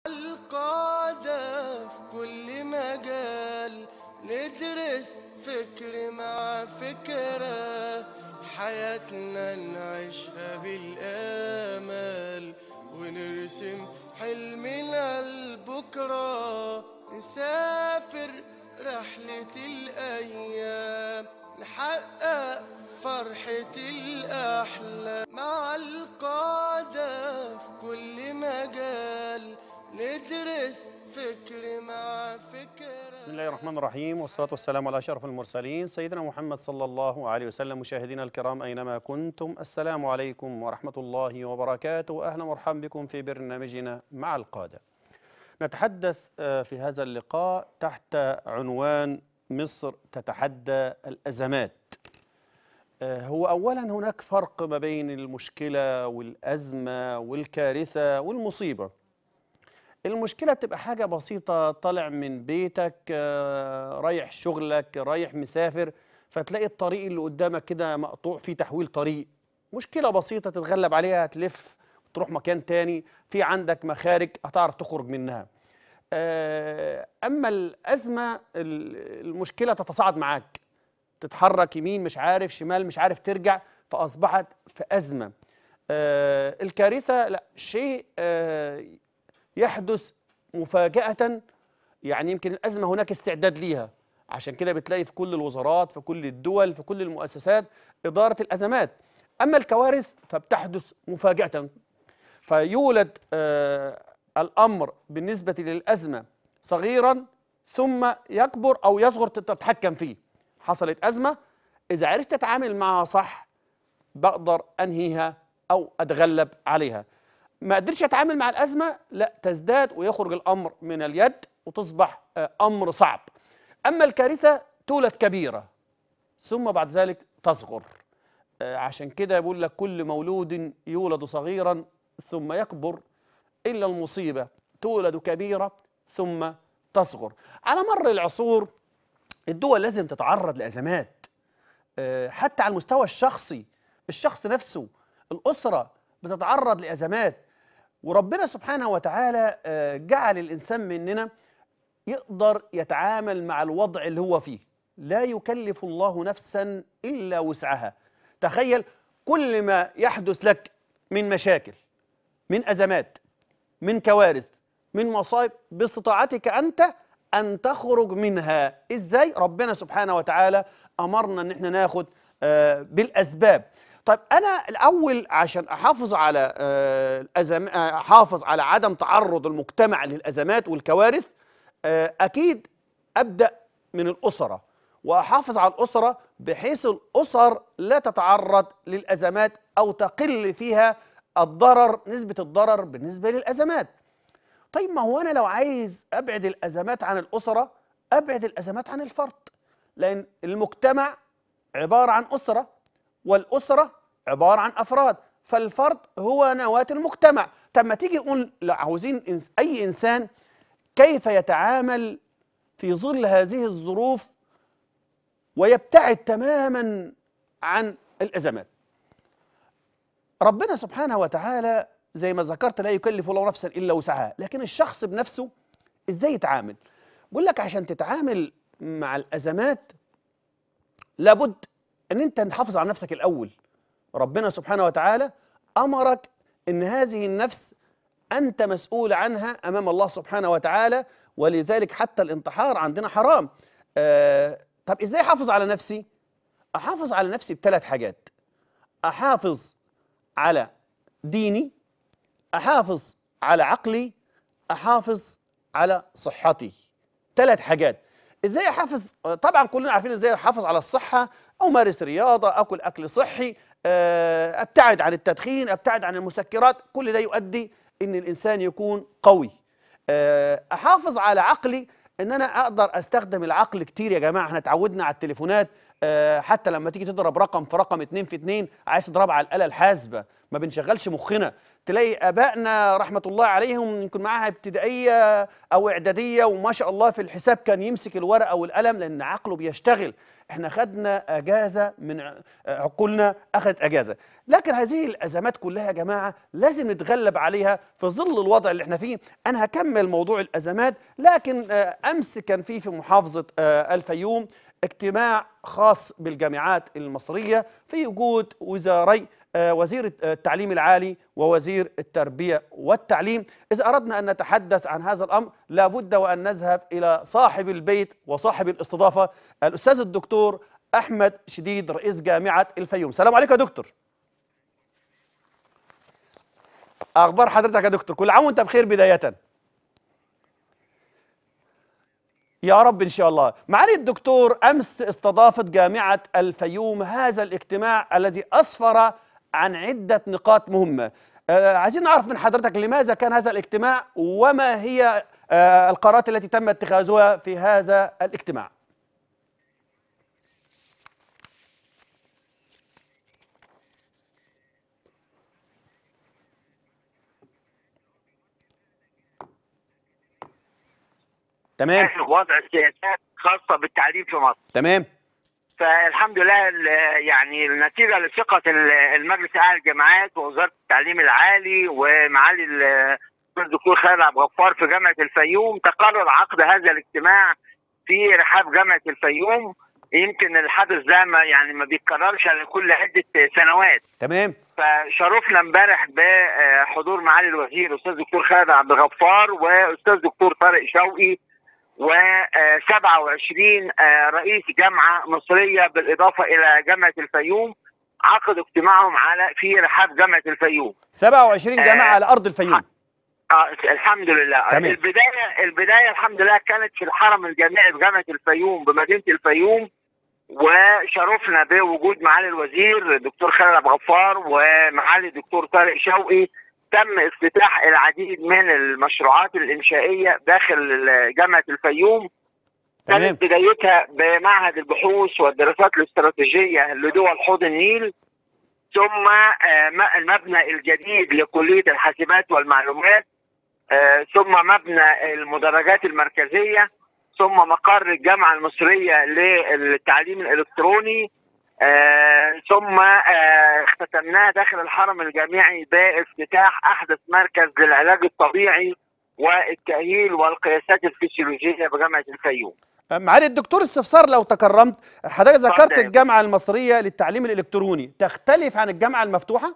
القادة في كل مجال ندرس فكر مع فكرة حياتنا نعيشها بالآمال ونرسم حلمنا لبكرة نسافر رحلة الأيام نحقق فرحة الأحلام مع القادة في كل مجال ندرس فكر مع فكرة بسم الله الرحمن الرحيم والصلاة والسلام على أشرف المرسلين سيدنا محمد صلى الله عليه وسلم مشاهدينا الكرام أينما كنتم السلام عليكم ورحمة الله وبركاته أهلا ومرحبا بكم في برنامجنا مع القادة نتحدث آه، في هذا اللقاء تحت عنوان مصر تتحدى الأزمات آه، هو أولا هناك فرق ما بين المشكلة والأزمة والكارثة والمصيبة المشكلة بتبقى حاجة بسيطة طالع من بيتك آه، رايح شغلك رايح مسافر فتلاقي الطريق اللي قدامك كده مقطوع فيه تحويل طريق مشكلة بسيطة تتغلب عليها تلف تروح مكان تاني في عندك مخارج هتعرف تخرج منها آه، أما الأزمة ال- المشكلة تتصاعد معاك تتحرك يمين مش عارف شمال مش عارف ترجع فأصبحت في أزمة آه، الكارثة لا شيء آه، يحدث مفاجأة يعني يمكن الأزمة هناك استعداد ليها عشان كده بتلاقي في كل الوزارات في كل الدول في كل المؤسسات إدارة الأزمات أما الكوارث فبتحدث مفاجأة فيولد آه الأمر بالنسبة للأزمة صغيرا ثم يكبر أو يصغر تتحكم فيه حصلت أزمة إذا عرفت تتعامل معها صح بقدر أنهيها أو أتغلب عليها ما قدرش اتعامل مع الازمه لا تزداد ويخرج الامر من اليد وتصبح آه، امر صعب اما الكارثه تولد كبيره ثم بعد ذلك تصغر آه، عشان كده بيقول لك كل مولود يولد صغيرا ثم يكبر الا المصيبه تولد كبيره ثم تصغر على مر العصور الدول لازم تتعرض لازمات آه، حتى على المستوى الشخصي الشخص نفسه الأسرة بتتعرض لأزمات وربنا سبحانه وتعالى آه، جعل الإنسان مننا يقدر يتعامل مع الوضع اللي هو فيه لا يكلف الله نفسا إلا وسعها تخيل كل ما يحدث لك من مشاكل من أزمات من كوارث من مصائب باستطاعتك أنت أن تخرج منها إزاي ربنا سبحانه وتعالى أمرنا أن احنا ناخد آه، بالأسباب طيب أنا الأول عشان أحافظ على آه، الأزم آه، أحافظ على عدم تعرض المجتمع للأزمات والكوارث آه، أكيد أبدأ من الأسرة وأحافظ على الأسرة بحيث الأسر لا تتعرض للأزمات أو تقل فيها الضرر نسبة الضرر بالنسبة للأزمات طيب ما هو أنا لو عايز أبعد الأزمات عن الأسرة أبعد الأزمات عن الفرد لأن المجتمع عبارة عن أسرة والأسرة عبارة عن أفراد فالفرد هو نواة المجتمع طب ما تيجي نقول لا، عاوزين إنس أي إنسان كيف يتعامل في ظل هذه الظروف ويبتعد تماما عن الأزمات ربنا سبحانه وتعالى زي ما ذكرت لا يكلف الله نفسا الا وسعها لكن الشخص بنفسه ازاي يتعامل بقول لك عشان تتعامل مع الازمات لابد ان انت تحافظ على نفسك الاول ربنا سبحانه وتعالى امرك ان هذه النفس انت مسؤول عنها امام الله سبحانه وتعالى ولذلك حتى الانتحار عندنا حرام آه طب ازاي احافظ على نفسي احافظ على نفسي بثلاث حاجات احافظ على ديني احافظ على عقلي احافظ على صحتي ثلاث حاجات ازاي احافظ طبعا كلنا عارفين ازاي احافظ على الصحه امارس رياضه اكل اكل صحي آه، ابتعد عن التدخين ابتعد عن المسكرات كل ده يؤدي ان الانسان يكون قوي آه، احافظ على عقلي ان انا اقدر استخدم العقل كتير يا جماعه احنا اتعودنا على التليفونات آه، حتى لما تيجي تضرب رقم في رقم اتنين في اتنين عايز تضربها على الآلة الحاسبة ما بنشغلش مخنا تلاقي ابائنا رحمه الله عليهم يمكن معاها ابتدائيه او اعداديه وما شاء الله في الحساب كان يمسك الورقه والقلم لان عقله بيشتغل احنا خدنا اجازه من ع- عقولنا اخذت اجازه لكن هذه الازمات كلها يا جماعه لازم نتغلب عليها في ظل الوضع اللي احنا فيه انا هكمل موضوع الازمات لكن آه، امس كان في في محافظه آه، الفيوم اجتماع خاص بالجامعات المصريه في وجود وزاري آه، وزير التعليم العالي ووزير التربيه والتعليم اذا اردنا ان نتحدث عن هذا الامر لابد وان نذهب الى صاحب البيت وصاحب الاستضافه الاستاذ الدكتور احمد شديد رئيس جامعه الفيوم السلام عليكم يا دكتور اخبار حضرتك يا دكتور كل عام وانت بخير بدايه يا رب ان شاء الله معالي الدكتور امس استضافت جامعه الفيوم هذا الاجتماع الذي اسفر عن عده نقاط مهمه آه عايزين نعرف من حضرتك لماذا كان هذا الاجتماع وما هي آه القرارات التي تم اتخاذها في هذا الاجتماع تمام وضع سياسات خاصة بالتعليم في مصر تمام فالحمد لله ال- يعني النتيجة لثقة ال- المجلس الأعلى للجامعات ووزارة التعليم العالي ومعالي ال- الدكتور خالد عبد الغفار في جامعة الفيوم تقرر عقد هذا الاجتماع في رحاب جامعة الفيوم يمكن الحدث ده ما يعني ما بيتكررش الا كل عدة سنوات تمام فشرفنا امبارح بحضور معالي الوزير استاذ دكتور خالد عبد الغفار واستاذ دكتور طارق شوقي و27 رئيس جامعه مصريه بالاضافه الى جامعه الفيوم عقدوا اجتماعهم على في رحاب جامعه الفيوم 27 جامعه آه، على ارض الفيوم آه الحمد لله تمام. البدايه البدايه الحمد لله كانت في الحرم الجامعي بجامعه الفيوم بمدينه الفيوم وشرفنا بوجود معالي الوزير دكتور خالد عبد الغفار ومعالي الدكتور طارق شوقي تم افتتاح العديد من المشروعات الانشائيه داخل جامعه الفيوم تمام كانت بدايتها بمعهد البحوث والدراسات الاستراتيجيه لدول حوض النيل ثم آه، م- المبنى الجديد لكليه الحاسبات والمعلومات آه، ثم مبنى المدرجات المركزيه ثم مقر الجامعه المصريه للتعليم الالكتروني آه، ثم آه، اختتمناه داخل الحرم الجامعي بافتتاح احدث مركز للعلاج الطبيعي والتاهيل والقياسات الفسيولوجيه بجامعه الفيوم. معالي الدكتور استفسار لو تكرمت حضرتك ذكرت اتفضل. الجامعه المصريه للتعليم الالكتروني تختلف عن الجامعه المفتوحه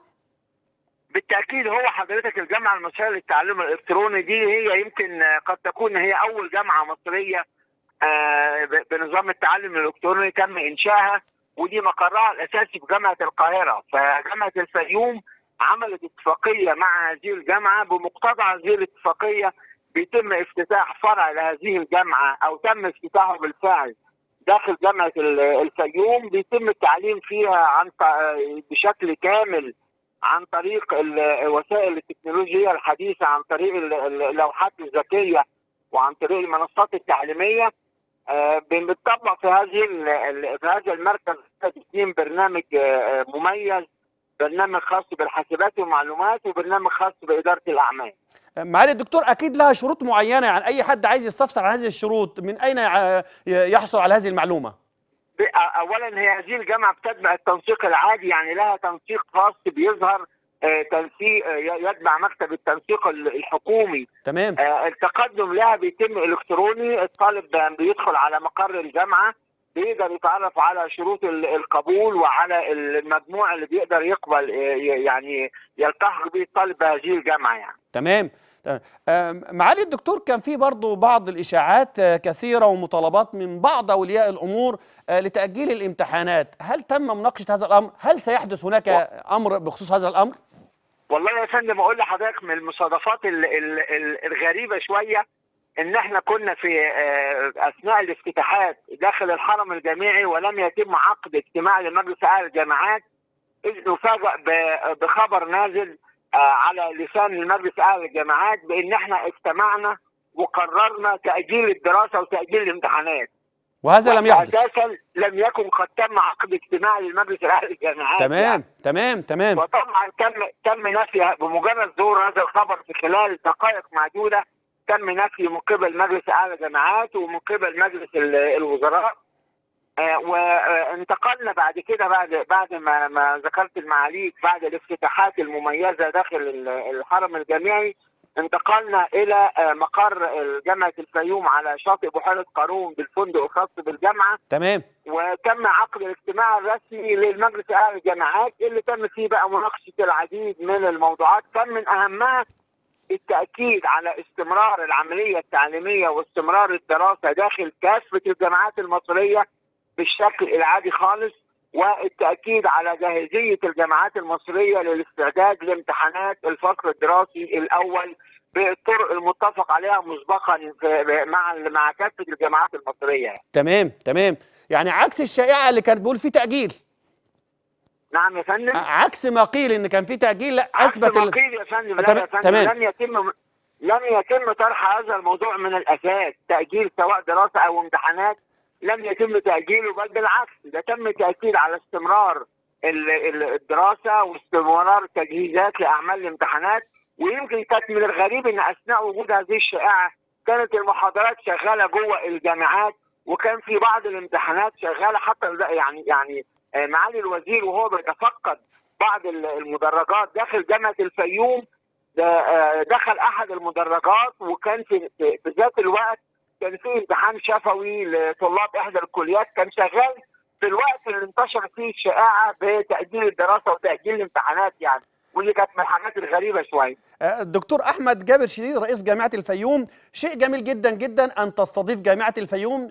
بالتاكيد هو حضرتك الجامعه المصريه للتعلم الالكتروني دي هي يمكن آه، قد تكون هي اول جامعه مصريه آه، ب- بنظام التعلم الالكتروني تم انشائها ودي مقرها الاساسي في جامعه القاهره فجامعه الفيوم عملت اتفاقيه مع هذه الجامعه بمقتضى هذه الاتفاقيه بيتم افتتاح فرع لهذه الجامعه او تم افتتاحه بالفعل داخل جامعه ال- الفيوم بيتم التعليم فيها عن ط- بشكل كامل عن طريق ال- وسائل التكنولوجيا الحديثه عن طريق ال- ال- اللوحات الذكيه وعن طريق المنصات التعليميه آه، بنطبق في هذه ال- ال- في هذا المركز اثنين برنامج آه، مميز برنامج خاص بالحاسبات والمعلومات وبرنامج خاص باداره الاعمال معالي الدكتور اكيد لها شروط معينه يعني اي حد عايز يستفسر عن هذه الشروط من اين يع- يحصل على هذه المعلومه ب- اولا هي هذه الجامعه بتتبع التنسيق العادي يعني لها تنسيق خاص بيظهر آه، تنسيق آه، يتبع مكتب التنسيق ال- الحكومي تمام آه، التقدم لها بيتم الكتروني الطالب بيدخل على مقر الجامعه بيقدر يتعرف على شروط ال- القبول وعلى المجموع اللي بيقدر يقبل آه، ي- يعني يلتحق به الطالب بهذه الجامعه يعني تمام تمام. آم، معالي الدكتور كان في برضو بعض الاشاعات آه، كثيره ومطالبات من بعض اولياء الامور آه، لتاجيل الامتحانات هل تم مناقشه هذا الامر هل سيحدث هناك امر بخصوص هذا الامر والله يا فندم اقول لحضرتك من المصادفات ال- ال- ال- الغريبه شويه ان احنا كنا في آه، اثناء الافتتاحات داخل الحرم الجامعي ولم يتم عقد اجتماع لمجلس اعلى الجامعات اذ نفاجأ ب- بخبر نازل آه، على لسان المجلس الاعلى للجامعات بان احنا اجتمعنا وقررنا تاجيل الدراسه وتاجيل الامتحانات وهذا لم يحدث اساسا لم يكن قد تم عقد اجتماع للمجلس الاعلى للجامعات يعني. تمام تمام تمام وطبعا تم تم نفي بمجرد ظهور هذا الخبر في خلال دقائق معدوده تم نفي من قبل مجلس اعلى الجامعات ومن قبل مجلس ال- الوزراء آه، وانتقلنا بعد كده بعد بعد ما ما ذكرت المعاليك بعد الافتتاحات المميزه داخل ال- الحرم الجامعي انتقلنا الى آه، مقر جامعه الفيوم على شاطئ بحيره قارون بالفندق الخاص بالجامعه تمام وتم عقد الاجتماع الرسمي للمجلس الاعلى للجامعات اللي تم فيه بقى مناقشه العديد من الموضوعات كان من اهمها التاكيد على استمرار العمليه التعليميه واستمرار الدراسه داخل كافه الجامعات المصريه بالشكل العادي خالص والتاكيد على جاهزيه الجامعات المصريه للاستعداد لامتحانات الفصل الدراسي الاول بالطرق المتفق عليها مسبقا في- مع مع كافه الجامعات المصريه تمام تمام يعني عكس الشائعه اللي كانت بيقول في تاجيل نعم يا فندم عكس ما قيل ان كان في تاجيل لا اثبت اثبت ال... القيل يا فندم تمام- لا يا فندم تمام. لم يتم لم يتم طرح هذا الموضوع من الاساس تاجيل سواء دراسه او امتحانات لم يتم تاجيله بل بالعكس ده تم تاكيد على استمرار ال- ال- الدراسه واستمرار تجهيزات لاعمال الامتحانات ويمكن كانت من الغريب ان اثناء وجود هذه الشائعه كانت المحاضرات شغاله جوه الجامعات وكان في بعض الامتحانات شغاله حتى يعني يعني آه، معالي الوزير وهو بيتفقد بعض ال- المدرجات داخل جامعه الفيوم ده، آه، دخل احد المدرجات وكان في في في ذات الوقت كان في امتحان شفوي لطلاب احدى الكليات كان شغال في الوقت اللي انتشر فيه الشائعه بتاجيل الدراسه وتاجيل الامتحانات يعني ودي كانت من الحاجات الغريبه شويه آه، الدكتور احمد جابر شديد رئيس جامعه الفيوم شيء جميل جدا جدا ان تستضيف جامعه الفيوم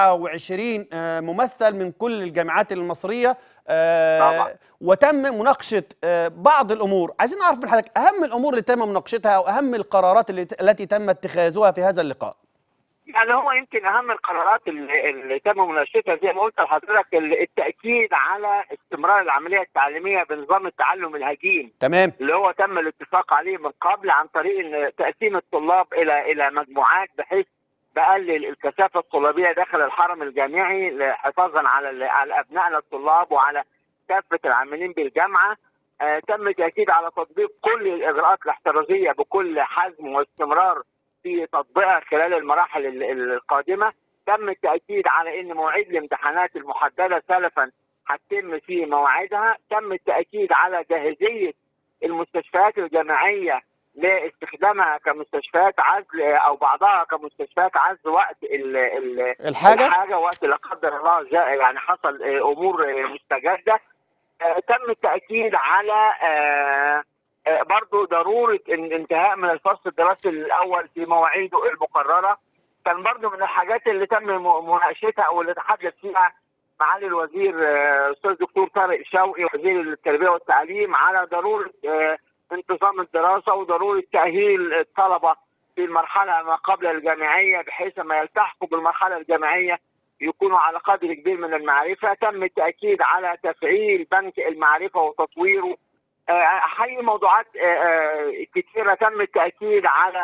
27 آه، ممثل من كل الجامعات المصريه آه، طبعا. وتم مناقشه آه، بعض الامور عايزين نعرف من حضرتك اهم الامور اللي تم مناقشتها او اهم القرارات اللي التي تم اتخاذها في هذا اللقاء يعني هو يمكن اهم القرارات اللي, اللي تم مناقشتها زي ما قلت لحضرتك ال- التاكيد على استمرار العمليه التعليميه بنظام التعلم الهجين تمام اللي هو تم الاتفاق عليه من قبل عن طريق ان تقسيم الطلاب الى الى مجموعات بحيث بقلل الكثافه الطلابيه داخل الحرم الجامعي حفاظا على ال- على ابنائنا الطلاب وعلى كافه العاملين بالجامعه آه تم تاكيد على تطبيق كل الاجراءات الاحترازيه بكل حزم واستمرار في تطبيقها خلال المراحل ال- ال- القادمه تم التاكيد على ان مواعيد الامتحانات المحدده سلفا هتتم في مواعيدها تم التاكيد على جاهزيه المستشفيات الجامعيه لاستخدامها كمستشفيات عزل او بعضها كمستشفيات عزل وقت ال ال الحاجه الحاجه وقت لا قدر الله جاء يعني حصل آه، امور آه، مستجده آه، تم التاكيد على آه، آه، برضو ضروره إن- انتهاء من الفصل الدراسي الاول في مواعيده المقرره كان برضو من الحاجات اللي تم م- مناقشتها او اللي تحدث فيها معالي الوزير آه، استاذ دكتور طارق شوقي وزير التربيه والتعليم على ضروره آه، انتظام الدراسه وضروره تاهيل الطلبه في المرحله ما قبل الجامعيه بحيث ما يلتحقوا بالمرحله الجامعيه يكونوا على قدر كبير من المعرفه، تم التاكيد على تفعيل بنك المعرفه وتطويره. آه، حي موضوعات آه، آه، كثيره تم التاكيد على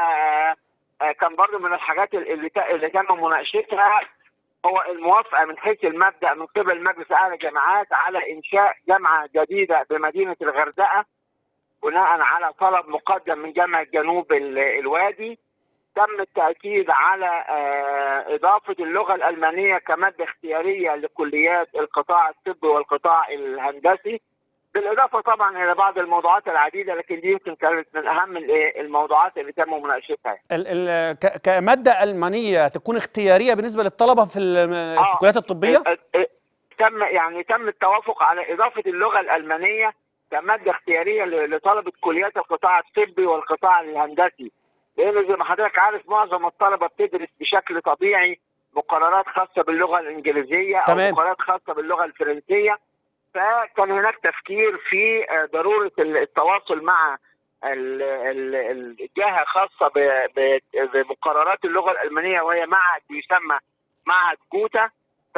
آه، كان برضه من الحاجات اللي ت- اللي تم مناقشتها هو الموافقه من حيث المبدا من قبل مجلس اعلى الجامعات على انشاء جامعه جديده بمدينه الغردقه بناء على طلب مقدم من جامعه جنوب ال- الوادي تم التاكيد على آه، اضافه اللغه الالمانيه كماده اختياريه لكليات القطاع الطبي والقطاع الهندسي بالاضافه طبعا الى بعض الموضوعات العديده لكن دي يمكن كانت من اهم ال- الموضوعات اللي تم مناقشتها ال ال ك- كماده المانيه تكون اختياريه بالنسبه للطلبه في ال- في آه. الكليات الطبيه ال- ال- تم يعني تم التوافق على اضافه اللغه الالمانيه كماده اختياريه ل- لطلبه كليات القطاع الطبي والقطاع الهندسي لان زي ما حضرتك عارف معظم الطلبه بتدرس بشكل طبيعي مقررات خاصه باللغه الانجليزيه او تمام. مقررات خاصه باللغه الفرنسيه فكان هناك تفكير في آه، ضروره ال- التواصل مع ال- ال- ال- الجهه خاصه ب- ب- بمقررات اللغه الالمانيه وهي معهد يسمى معهد كوتا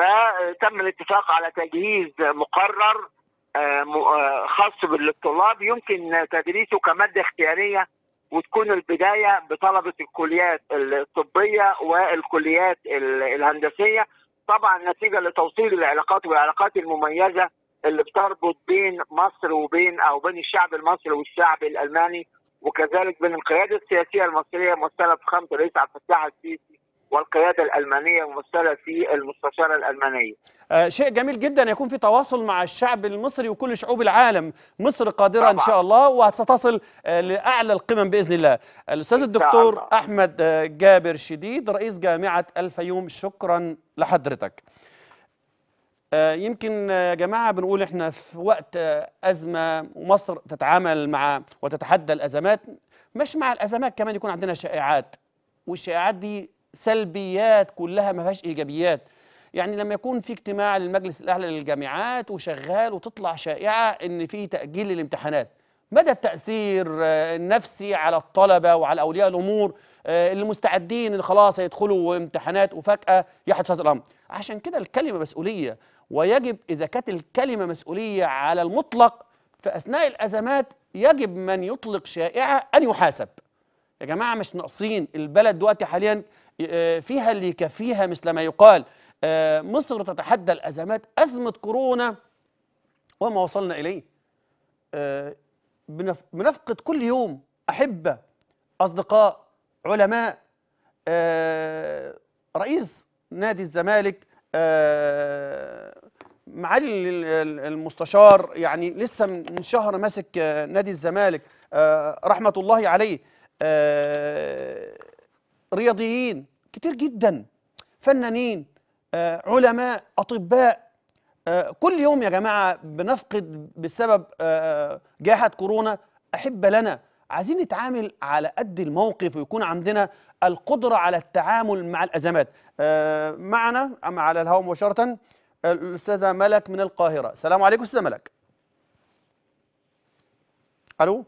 فتم الاتفاق على تجهيز مقرر آه، م- آه، خاص بالطلاب يمكن تدريسه كماده اختياريه وتكون البدايه بطلبه الكليات الطبيه والكليات ال- الهندسيه طبعا نتيجه لتوصيل العلاقات والعلاقات المميزه اللي بتربط بين مصر وبين او بين الشعب المصري والشعب الالماني وكذلك بين القياده السياسيه المصريه ممثله في خامه الرئيس عبد الفتاح السيسي والقياده الالمانيه ممثله في المستشاره الالمانيه. آه، شيء جميل جدا يكون في تواصل مع الشعب المصري وكل شعوب العالم مصر قادرة إن طبعاً. شاء الله وستصل آه، لأعلى القمم بإذن الله الأستاذ إن شاء الدكتور الله. أحمد آه، جابر شديد رئيس جامعة الفيوم شكرا لحضرتك آه، يمكن آه، يا جماعة بنقول إحنا في وقت آه، أزمة ومصر تتعامل مع وتتحدى الأزمات مش مع الأزمات كمان يكون عندنا شائعات والشائعات دي سلبيات كلها ما فيهاش إيجابيات يعني لما يكون في اجتماع للمجلس الاعلى للجامعات وشغال وتطلع شائعه ان في تاجيل للامتحانات مدى التاثير آه، النفسي على الطلبه وعلى اولياء الامور آه، اللي مستعدين اللي خلاص هيدخلوا امتحانات وفجاه يحدث هذا الامر عشان كده الكلمه مسؤوليه ويجب اذا كانت الكلمه مسؤوليه على المطلق فاثناء الازمات يجب من يطلق شائعه ان يحاسب يا جماعه مش ناقصين البلد دلوقتي حاليا آه، فيها اللي يكفيها مثل ما يقال آه، مصر تتحدى الازمات ازمه كورونا وما وصلنا اليه آه، بنف- بنفقد كل يوم احبه اصدقاء علماء آه، رئيس نادي الزمالك آه، معالي ال- ال- المستشار يعني لسه من شهر ماسك آه، نادي الزمالك آه، رحمه الله عليه آه، رياضيين كتير جدا فنانين آه، علماء اطباء آه، كل يوم يا جماعه بنفقد بسبب آه، جائحه كورونا احبه لنا عايزين نتعامل على قد الموقف ويكون عندنا القدره على التعامل مع الازمات آه، معنا أما على الهواء مباشره الاستاذه ملك من القاهره السلام عليكم استاذه ملك الو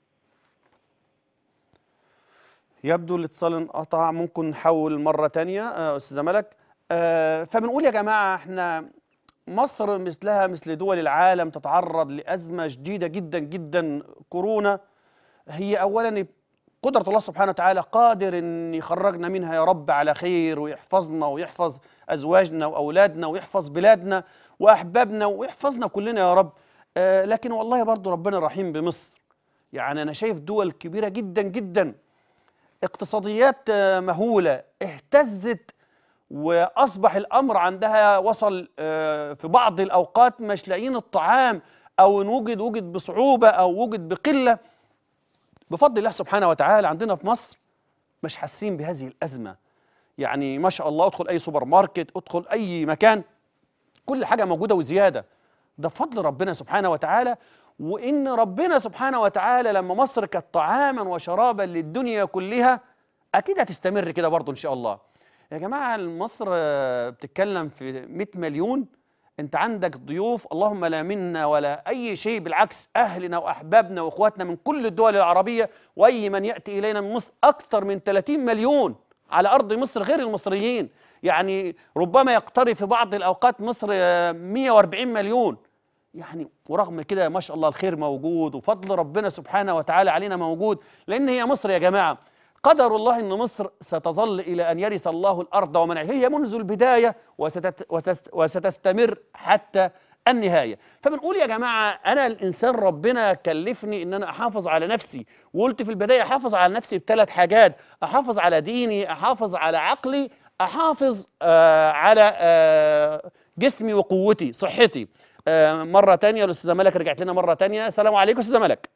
يبدو الاتصال انقطع ممكن نحول مرة تانية آه، أستاذة ملك آه، فبنقول يا جماعة احنا مصر مثلها مثل دول العالم تتعرض لأزمة شديدة جدا جدا كورونا هي أولا قدرة الله سبحانه وتعالى قادر أن يخرجنا منها يا رب على خير ويحفظنا ويحفظ أزواجنا وأولادنا ويحفظ بلادنا وأحبابنا ويحفظنا كلنا يا رب آه، لكن والله برضو ربنا رحيم بمصر يعني أنا شايف دول كبيرة جدا جدا اقتصاديات آه، مهولة اهتزت وأصبح الأمر عندها وصل آه، في بعض الأوقات مش لاقيين الطعام أو إن وجد وجد بصعوبة أو وجد بقلة بفضل الله سبحانه وتعالى عندنا في مصر مش حاسين بهذه الأزمة يعني ما شاء الله ادخل أي سوبر ماركت ادخل أي مكان كل حاجة موجودة وزيادة ده بفضل ربنا سبحانه وتعالى وإن ربنا سبحانه وتعالى لما مصر كانت طعاما وشرابا للدنيا كلها أكيد هتستمر كده برضه إن شاء الله يا جماعة مصر آه، بتتكلم في 100 مليون انت عندك ضيوف اللهم لا منا ولا اي شيء بالعكس اهلنا واحبابنا واخواتنا من كل الدول العربيه واي من ياتي الينا من مصر اكثر من 30 مليون على ارض مصر غير المصريين يعني ربما يقترب في بعض الاوقات مصر آه، 140 مليون يعني ورغم كده ما شاء الله الخير موجود وفضل ربنا سبحانه وتعالى علينا موجود لان هي مصر يا جماعه قدر الله ان مصر ستظل الى ان يرث الله الارض ومن عليها هي منذ البدايه وستت وتست وستستمر حتى النهايه فبنقول يا جماعه انا الانسان ربنا كلفني ان انا احافظ على نفسي وقلت في البدايه احافظ على نفسي بثلاث حاجات احافظ على ديني احافظ على عقلي احافظ آه على آه جسمي وقوتي صحتي آه مره تانية الاستاذه ملك رجعت لنا مره تانية السلام عليكم استاذه ملك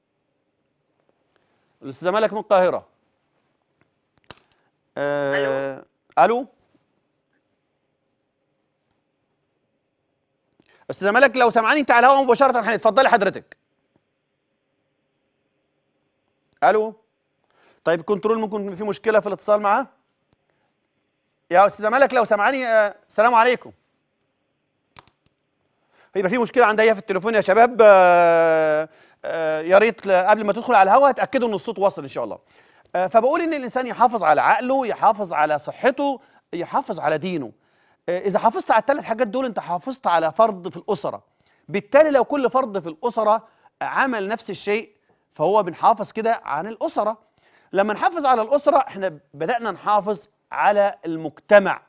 الاستاذه ملك من القاهره آه الو استاذه ملك لو سمعاني انت على الهواء مباشره هنتفضلي حضرتك الو طيب كنترول ممكن في مشكله في الاتصال معاه يا استاذه ملك لو سمعاني آه السلام عليكم يبقى في مشكله عندها في التليفون يا شباب آه آه يا ريت ل- قبل ما تدخل على الهواء تاكدوا ان الصوت واصل ان شاء الله آه فبقول ان الانسان يحافظ على عقله يحافظ على صحته يحافظ على دينه آه اذا حافظت على الثلاث حاجات دول انت حافظت على فرد في الاسره بالتالي لو كل فرد في الاسره عمل نفس الشيء فهو بنحافظ كده عن الاسره لما نحافظ على الاسره احنا بدانا نحافظ على المجتمع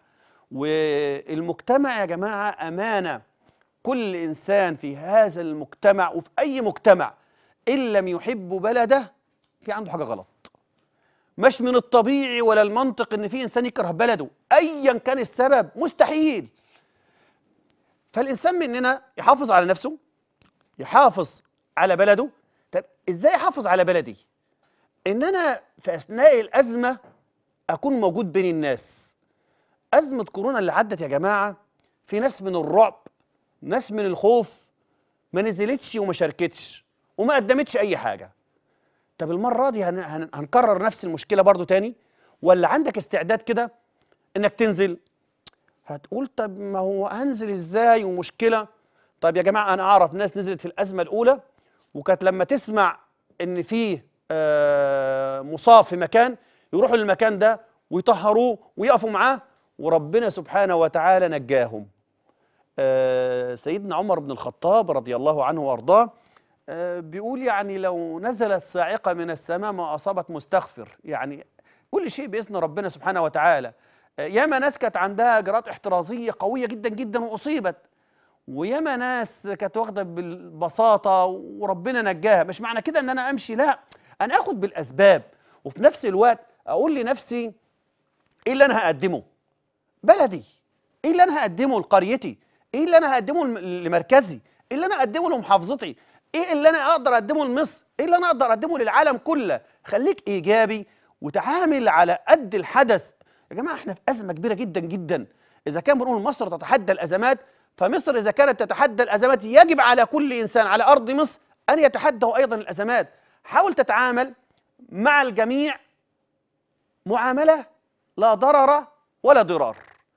والمجتمع يا جماعه امانه كل انسان في هذا المجتمع وفي اي مجتمع ان لم يحب بلده في عنده حاجه غلط مش من الطبيعي ولا المنطق ان في انسان يكره بلده ايا كان السبب مستحيل فالانسان مننا يحافظ على نفسه يحافظ على بلده طب ازاي احافظ على بلدي ان انا في اثناء الازمه اكون موجود بين الناس ازمه كورونا اللي عدت يا جماعه في ناس من الرعب ناس من الخوف ما نزلتش وما شاركتش وما قدمتش اي حاجه طب المره دي هن هن هنكرر نفس المشكله برضو تاني ولا عندك استعداد كده انك تنزل هتقول طب ما هو هنزل ازاي ومشكله طب يا جماعه انا اعرف ناس نزلت في الازمه الاولى وكانت لما تسمع ان فيه آه، مصاب في مكان يروحوا للمكان ده ويطهروه ويقفوا معاه وربنا سبحانه وتعالى نجاهم آه، سيدنا عمر بن الخطاب رضي الله عنه وارضاه آه، بيقول يعني لو نزلت صاعقه من السماء ما اصابت مستغفر يعني كل شيء باذن ربنا سبحانه وتعالى آه، ياما ناس كانت عندها اجراءات احترازيه قويه جدا جدا واصيبت وياما ناس كانت واخده بالبساطه وربنا نجاها مش معنى كده ان انا امشي لا انا اخد بالاسباب وفي نفس الوقت اقول لنفسي ايه اللي انا هقدمه بلدي ايه اللي انا هقدمه لقريتي ايه اللي انا هقدمه لم- لمركزي ايه اللي انا هقدمه لمحافظتي ايه اللي انا اقدر اقدمه لمصر ايه اللي انا اقدر اقدمه للعالم كله خليك ايجابي وتعامل على قد الحدث يا جماعه احنا في ازمه كبيره جدا جدا اذا كان بنقول مصر تتحدى الازمات فمصر اذا كانت تتحدى الازمات يجب على كل انسان على ارض مصر ان يتحدى هو ايضا الازمات حاول تتعامل مع الجميع معامله لا ضرر ولا ضرار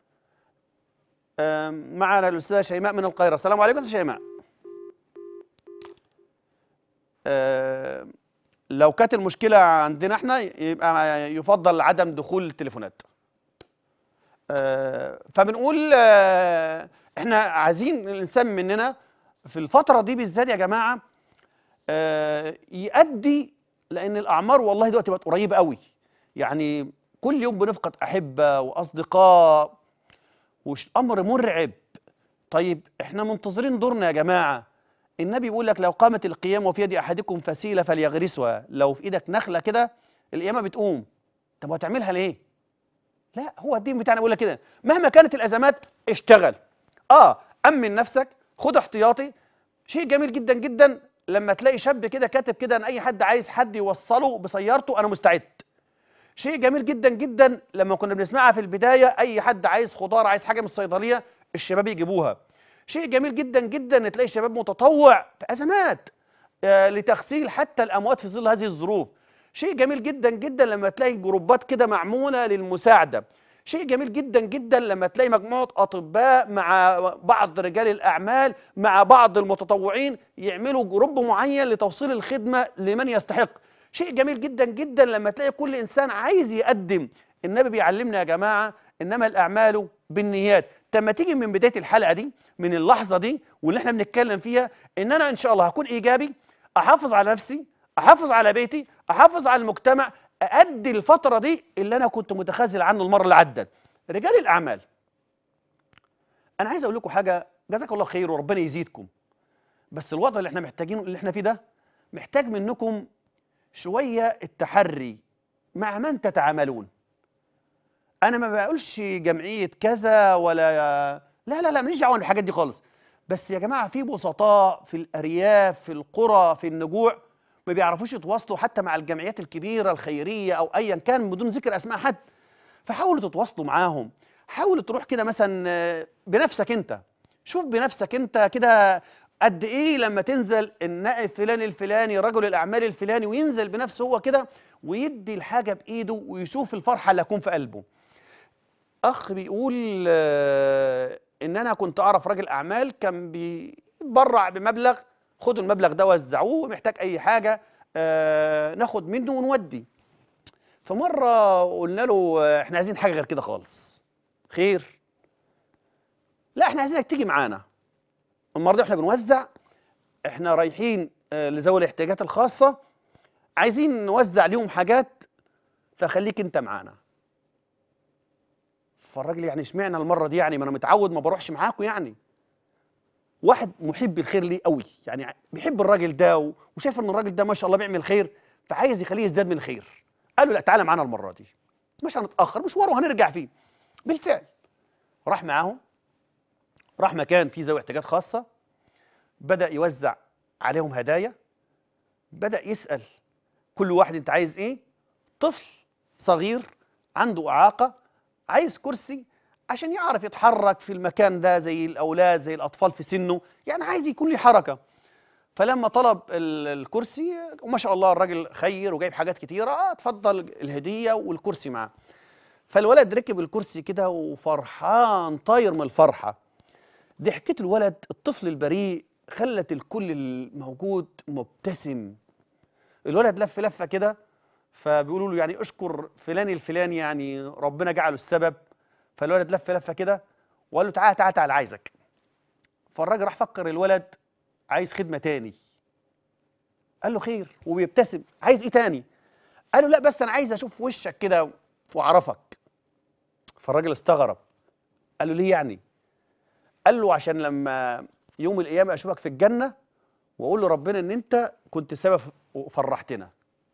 آم، معنا الاستاذه شيماء من القاهره السلام عليكم استاذه شيماء آم، لو كانت المشكله عندنا احنا يبقى يفضل عدم دخول التليفونات آه، فبنقول آه، احنا عايزين الانسان مننا في الفتره دي بالذات يا جماعه آه، يأدي لان الاعمار والله دلوقتي بقت قريبه قوي يعني كل يوم بنفقد احبه واصدقاء وش امر مرعب طيب احنا منتظرين دورنا يا جماعه النبي بيقول لك لو قامت القيامه وفي يد احدكم فسيله فليغرسها لو في ايدك نخله كده القيامه بتقوم طب وهتعملها ليه لا هو الدين بتاعنا بيقول لك كده مهما كانت الازمات اشتغل اه امن نفسك خد احتياطي شيء جميل جدا جدا لما تلاقي شاب كده كاتب كده ان اي حد عايز حد يوصله بسيارته انا مستعد شيء جميل جدا جدا لما كنا بنسمعها في البدايه اي حد عايز خضار عايز حاجه من الصيدليه الشباب يجيبوها شيء جميل جدا جدا ان تلاقي الشباب متطوع في ازمات آه، لتغسيل حتى الاموات في ظل هذه الظروف شيء جميل جدا جدا لما تلاقي جروبات كده معموله للمساعده شيء جميل جدا جدا لما تلاقي مجموعه اطباء مع بعض رجال الاعمال مع بعض المتطوعين يعملوا جروب معين لتوصيل الخدمه لمن يستحق شيء جميل جدا جدا لما تلاقي كل انسان عايز يقدم النبي بيعلمنا يا جماعه انما الاعمال بالنيات طب ما تيجي من بدايه الحلقه دي من اللحظه دي واللي احنا بنتكلم فيها ان انا ان شاء الله هكون ايجابي احافظ على نفسي احافظ على بيتي احافظ على المجتمع أأدي الفترة دي اللي أنا كنت متخاذل عنه المرة اللي عدت رجال الأعمال أنا عايز أقول لكم حاجة جزاك الله خير وربنا يزيدكم بس الوضع اللي احنا محتاجينه اللي احنا فيه ده محتاج منكم شوية التحري مع من تتعاملون أنا ما بقولش جمعية كذا ولا لا لا لا ماليش دعوة بالحاجات دي خالص بس يا جماعة في بسطاء في الأرياف في القرى في النجوع ما بيعرفوش يتواصلوا حتى مع الجمعيات الكبيره الخيريه او ايا كان بدون ذكر اسماء حد فحاولوا تتواصلوا معاهم حاول تروح كده مثلا آه، بنفسك انت شوف بنفسك انت كده قد ايه لما تنزل النائب فلان الفلاني رجل الاعمال الفلاني وينزل بنفسه هو كده ويدي الحاجه بايده ويشوف الفرحه اللي هتكون في قلبه اخ بيقول آه، ان انا كنت اعرف راجل اعمال كان بيتبرع بمبلغ خدوا المبلغ ده وزعوه محتاج اي حاجه آه ناخد منه ونودي فمره قلنا له آه، احنا عايزين حاجه غير كده خالص خير لا احنا عايزينك تيجي معانا المره دي احنا بنوزع احنا رايحين آه، لذوي الاحتياجات الخاصه عايزين نوزع ليهم حاجات فخليك انت معانا فالراجل يعني اشمعنى المره دي يعني ما انا متعود ما بروحش معاكم يعني واحد محب الخير ليه قوي يعني بيحب الراجل ده و- وشايف ان الراجل ده ما شاء الله بيعمل خير فعايز يخليه يزداد من الخير قال له لا تعالى معانا المره دي مش هنتاخر مشوار وهنرجع فيه بالفعل راح معاهم راح مكان فيه ذوي احتياجات خاصه بدا يوزع عليهم هدايا بدا يسال كل واحد انت عايز ايه طفل صغير عنده اعاقه عايز كرسي عشان يعرف يتحرك في المكان ده زي الاولاد زي الاطفال في سنه يعني عايز يكون له حركه فلما طلب ال- الكرسي وما شاء الله الراجل خير وجايب حاجات كتيره اه اتفضل الهديه والكرسي معاه فالولد ركب الكرسي كده وفرحان طاير من الفرحه ضحكة الولد الطفل البريء خلت الكل الموجود مبتسم الولد لف لفه كده فبيقولوا له يعني اشكر فلان الفلاني يعني ربنا جعله السبب فالولد لف لفه كده وقال له تعالى تعالى تعالى عايزك فالراجل راح فكر الولد عايز خدمه تاني قال له خير وبيبتسم عايز ايه تاني قال له لا بس انا عايز اشوف وشك كده واعرفك فالراجل استغرب قال له ليه يعني قال له عشان لما يوم القيامه اشوفك في الجنه واقول له ربنا ان انت كنت سبب وفرحتنا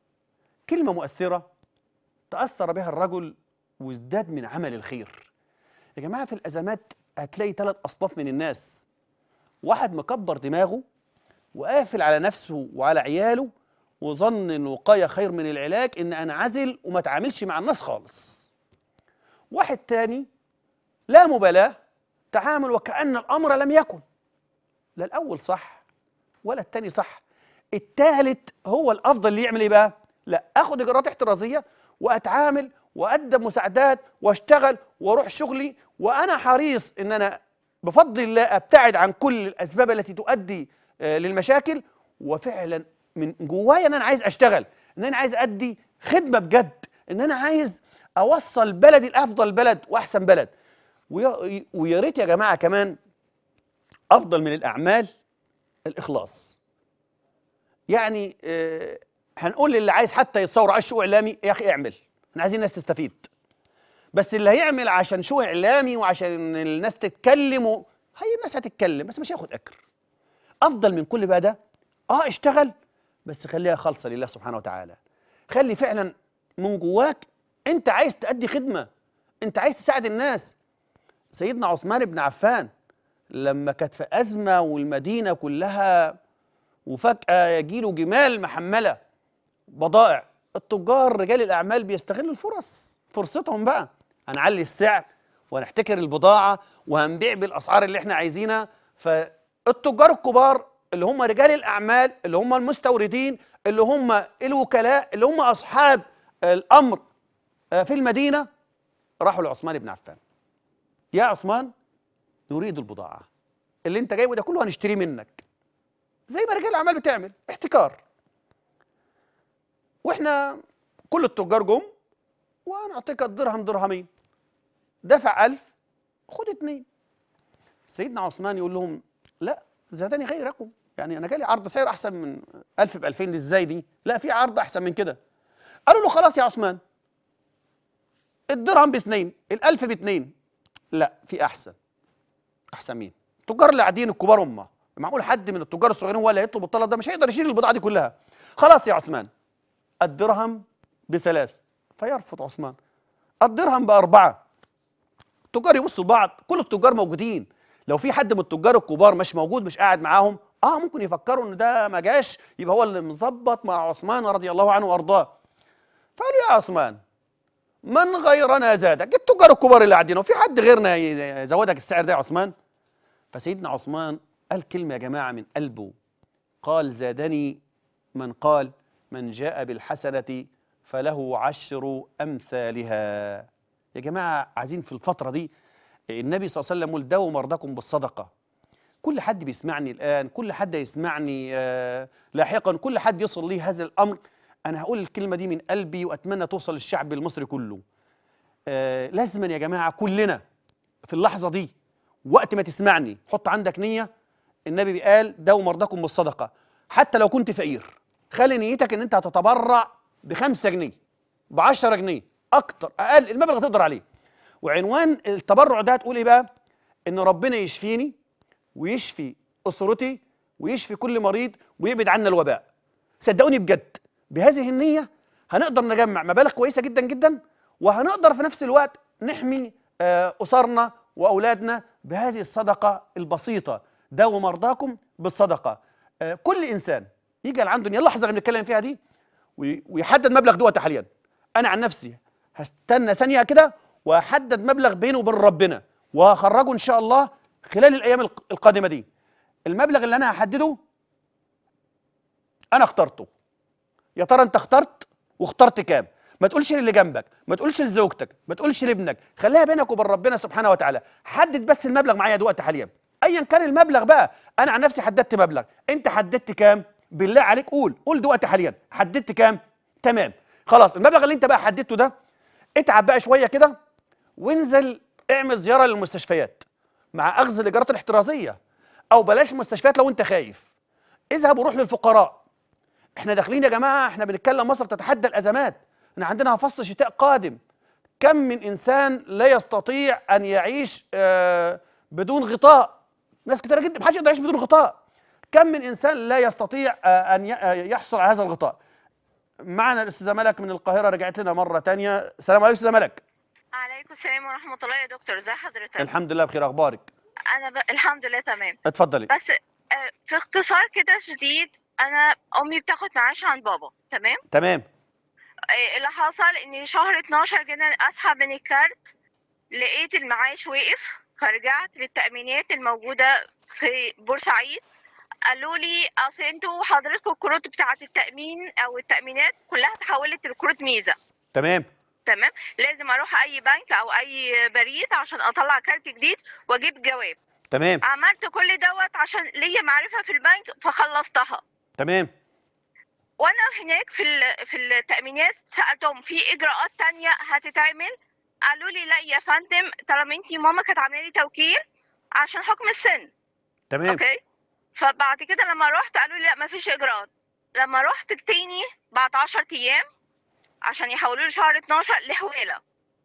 كلمه مؤثره تاثر بها الرجل وازداد من عمل الخير يا جماعه في الازمات هتلاقي ثلاث اصناف من الناس واحد مكبر دماغه وقافل على نفسه وعلى عياله وظن ان الوقايه خير من العلاج ان انا عزل وما اتعاملش مع الناس خالص واحد تاني لا مبالاه تعامل وكأن الأمر لم يكن لا الأول صح ولا التاني صح التالت هو الأفضل اللي يعمل إيه بقى؟ لا أخد إجراءات احترازية وأتعامل وأقدم مساعدات وأشتغل وأروح شغلي وأنا حريص إن أنا بفضل الله أبتعد عن كل الأسباب التي تؤدي آه، للمشاكل وفعلا من جوايا إن أنا عايز أشتغل إن أنا عايز أدي خدمة بجد إن أنا عايز أوصل بلدي لأفضل بلد وأحسن بلد ويا ويا ريت يا جماعه كمان افضل من الاعمال الاخلاص يعني آه هنقول للي عايز حتى يتصور على شو اعلامي يا اخي اعمل احنا عايزين الناس تستفيد بس اللي هيعمل عشان شو اعلامي وعشان الناس تتكلم و... هي الناس هتتكلم بس مش هياخد اجر افضل من كل بقى ده اه اشتغل بس خليها خالصه لله سبحانه وتعالى خلي فعلا من جواك انت عايز تأدي خدمه انت عايز تساعد الناس سيدنا عثمان بن عفان لما كانت في أزمة والمدينة كلها وفجأة يجيله جمال محملة بضائع التجار رجال الأعمال بيستغلوا الفرص فرصتهم بقى هنعلي السعر وهنحتكر البضاعة وهنبيع بالأسعار اللي احنا عايزينها فالتجار الكبار اللي هم رجال الأعمال اللي هم المستوردين اللي هم الوكلاء اللي هم أصحاب الأمر آه، في المدينة راحوا لعثمان بن عفان يا عثمان نريد البضاعة اللي انت جايبه ده كله هنشتريه منك زي ما رجال الأعمال بتعمل احتكار واحنا كل التجار جم وهنعطيك الدرهم درهمين دفع ألف خد اتنين سيدنا عثمان يقول لهم لا زادني غيركم يعني انا جالي عرض سعر احسن من 1000 ب 2000 دي ازاي دي لا في عرض احسن من كده قالوا له خلاص يا عثمان الدرهم باثنين الألف باثنين لا في احسن احسن مين التجار اللي قاعدين الكبار هم معقول حد من التجار الصغيرين ولا يطلب الطلب ده مش هيقدر يشيل البضاعه دي كلها خلاص يا عثمان الدرهم بثلاث فيرفض عثمان الدرهم بأربعة التجار يبصوا لبعض كل التجار موجودين لو في حد من التجار الكبار مش موجود مش قاعد معاهم اه ممكن يفكروا ان ده ما جاش يبقى هو اللي مظبط مع عثمان رضي الله عنه وارضاه فقال يا عثمان من غيرنا زادك التجار الكبار اللي قاعدين وفي حد غيرنا يزودك السعر ده يا عثمان فسيدنا عثمان قال كلمه يا جماعه من قلبه قال زادني من قال من جاء بالحسنه فله عشر امثالها يا جماعه عايزين في الفتره دي النبي صلى الله عليه وسلم قال داووا مرضاكم بالصدقه كل حد بيسمعني الان كل حد يسمعني آه لاحقا كل حد يصل لي هذا الامر انا هقول الكلمه دي من قلبي واتمنى توصل للشعب المصري كله آه لازما يا جماعه كلنا في اللحظه دي وقت ما تسمعني حط عندك نيه النبي قال داووا مرضاكم بالصدقه حتى لو كنت فقير خلي نيتك ان انت هتتبرع بخمسة جنيه بعشرة جنيه اكتر اقل المبلغ اللي تقدر عليه وعنوان التبرع ده هتقول ايه بقى ان ربنا يشفيني ويشفي اسرتي ويشفي كل مريض ويبعد عنا الوباء صدقوني بجد بهذه النيه هنقدر نجمع مبالغ كويسه جدا جدا وهنقدر في نفس الوقت نحمي آه، اسرنا واولادنا بهذه الصدقه البسيطه داووا مرضاكم بالصدقه آه، كل انسان يجي على عنده اللحظه اللي بنتكلم فيها دي وي- ويحدد مبلغ دلوقتي حاليا انا عن نفسي هستنى ثانيه كده واحدد مبلغ بينه وبين ربنا وهخرجه ان شاء الله خلال الايام الق- القادمه دي المبلغ اللي انا هحدده انا اخترته يا ترى انت اخترت واخترت كام ما تقولش للي جنبك ما تقولش لزوجتك ما تقولش لابنك خليها بينك وبين ربنا سبحانه وتعالى حدد بس المبلغ معايا دلوقتي حاليا ايا كان المبلغ بقى انا عن نفسي حددت مبلغ انت حددت كام بالله عليك قول قول دلوقتي حاليا حددت كام تمام خلاص المبلغ اللي انت بقى حددته ده اتعب بقى شويه كده وانزل اعمل زياره للمستشفيات مع اخذ الاجراءات الاحترازيه او بلاش مستشفيات لو انت خايف اذهب وروح للفقراء احنا داخلين يا جماعه احنا بنتكلم مصر تتحدى الازمات احنا عندنا فصل شتاء قادم كم من انسان لا يستطيع ان يعيش آه، بدون غطاء ناس كتير جدا محدش يقدر يعيش بدون غطاء كم من انسان لا يستطيع آه، ان ي- آه، يحصل على هذا الغطاء معنا الاستاذه ملك من القاهره رجعت لنا مره تانية السلام عليكم استاذه ملك عليكم السلام ورحمة الله يا دكتور ازي حضرتك؟ الحمد لله بخير اخبارك أنا ب... الحمد لله تمام اتفضلي بس آه، في اختصار كده شديد أنا أمي بتاخد معاش عن بابا تمام؟ تمام آه، اللي حصل إن شهر 12 جينا أسحب من الكارت لقيت المعاش وقف فرجعت للتأمينات الموجودة في بورسعيد قالوا لي أصل انتوا حضرتكم الكروت بتاعة التأمين أو التأمينات كلها تحولت لكروت ميزة تمام تمام لازم اروح اي بنك او اي بريد عشان اطلع كارت جديد واجيب جواب تمام عملت كل دوت عشان ليا معرفه في البنك فخلصتها تمام وانا هناك في ال- في التامينات سالتهم في اجراءات تانية هتتعمل قالوا لي لا يا فندم طالما انتي ماما كانت عامله لي توكيل عشان حكم السن تمام اوكي فبعد كده لما رحت قالوا لي لا مفيش اجراءات لما رحت تاني بعد 10 ايام عشان يحولوا لي شهر 12 لحواله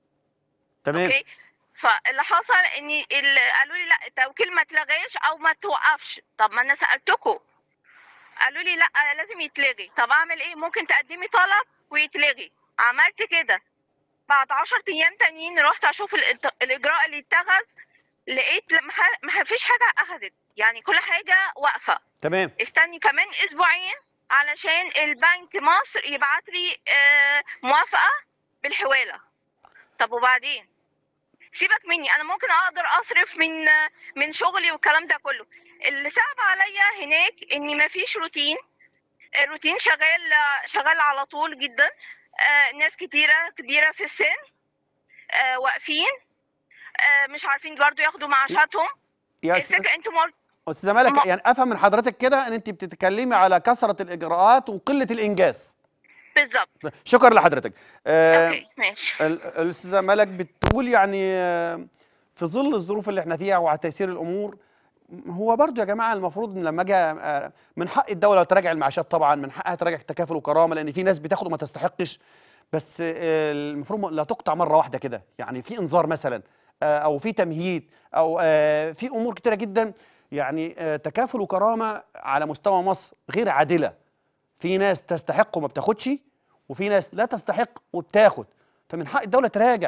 تمام اوكي فاللي حصل ان ال- قالوا لي لا التوكيل ما اتلغاش او ما توقفش طب ما انا سالتكم قالوا لي لا أنا لازم يتلغي طب اعمل ايه ممكن تقدمي طلب ويتلغي عملت كده بعد 10 ايام تانيين رحت اشوف الإت- الاجراء اللي اتخذ لقيت لا- ما ح- ما فيش حاجه اخذت يعني كل حاجه واقفه تمام استني كمان اسبوعين علشان البنك مصر يبعت لي آه، موافقه بالحواله طب وبعدين سيبك مني انا ممكن اقدر اصرف من من شغلي والكلام ده كله اللي صعب عليا هناك ان مفيش روتين الروتين شغال شغال على طول جدا آه، ناس كتيره كبيره في السن آه، واقفين آه، مش عارفين برضو ياخدوا معاشاتهم يا أستاذ- الفكره انتوا مر... استاذه ملك ما- يعني افهم من حضرتك كده ان انت بتتكلمي على كثره الاجراءات وقله الانجاز بالظبط شكرا لحضرتك آه، اوكي ماشي ال- الاستاذه ملك بتقول يعني آه، في ظل الظروف اللي احنا فيها وعلى تيسير الامور هو برضو يا جماعه المفروض إن لما اجي آه، من حق الدوله تراجع المعاشات طبعا من حقها تراجع تكافل وكرامه لان في ناس بتاخد وما تستحقش بس آه، المفروض لا تقطع مره واحده كده يعني في انذار مثلا آه، او في تمهيد او آه، في امور كتيره جدا يعني آه، تكافل وكرامه على مستوى مصر غير عادله في ناس تستحق وما بتاخدش وفي ناس لا تستحق وبتاخد فمن حق الدوله تراجع